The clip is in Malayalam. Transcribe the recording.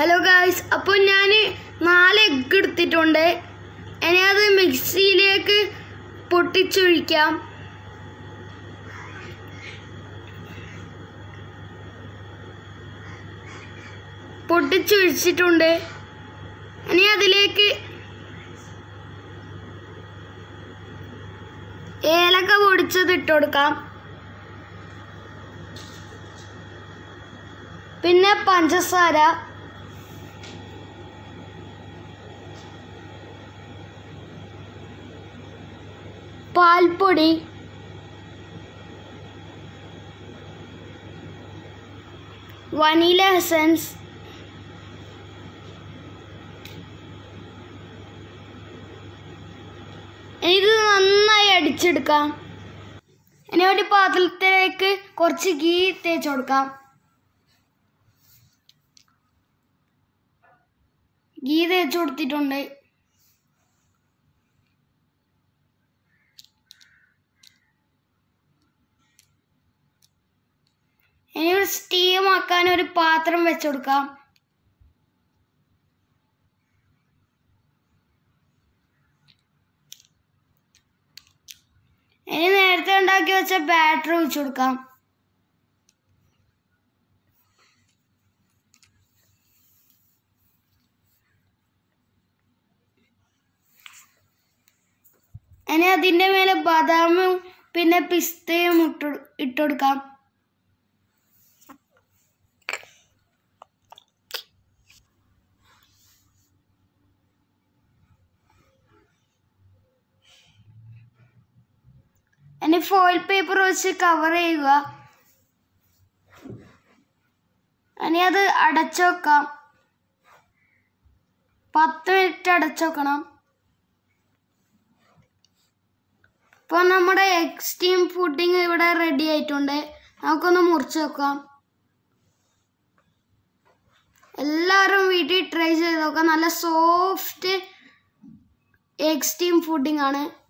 ഹലോ ഗായ്സ് അപ്പോൾ ഞാൻ നാല് എഗ്ഗ് എടുത്തിട്ടുണ്ട് ഇനി അത് മിക്സിയിലേക്ക് പൊട്ടിച്ചൊഴിക്കാം പൊട്ടിച്ചൊഴിച്ചിട്ടുണ്ട് ഇനി അതിലേക്ക് ഏലക്ക പൊടിച്ചത് ഇട്ട് കൊടുക്കാം പിന്നെ പഞ്ചസാര പാൽപ്പൊടി വനീല എസൻസ് ഇത് നന്നായി അടിച്ചെടുക്കാം ഇനി ഒരു പാത്രത്തിലേക്ക് കുറച്ച് ഗീ തേച്ച് കൊടുക്കാം ഗീ തേച്ച് കൊടുത്തിട്ടുണ്ട് ഇനി ഒരു സ്റ്റീം ആക്കാൻ ഒരു പാത്രം വെച്ച് കൊടുക്കാം ഇനി നേരത്തെ ഉണ്ടാക്കി വെച്ച ബാറ്ററി ഒഴിച്ചു കൊടുക്കാം ഇനി അതിൻ്റെ മേലെ ബദാമും പിന്നെ പിസ്തയും ഇട്ട് ഇട്ടുകൊടുക്കാം ഇനി ഫോയിൽ പേപ്പർ വെച്ച് കവർ ചെയ്യുക ഇനി അത് അടച്ചു വെക്കാം പത്ത് മിനിറ്റ് അടച്ചു വെക്കണം ഇപ്പോൾ നമ്മുടെ എക്സ്ട്രീം ഫുഡിങ് ഇവിടെ റെഡി ആയിട്ടുണ്ട് നമുക്കൊന്ന് മുറിച്ച് വെക്കാം എല്ലാവരും വീട്ടിൽ ട്രൈ ചെയ്ത് നോക്കാം നല്ല സോഫ്റ്റ് എക്സ്ട്രീം ഫുഡിങ് ആണ്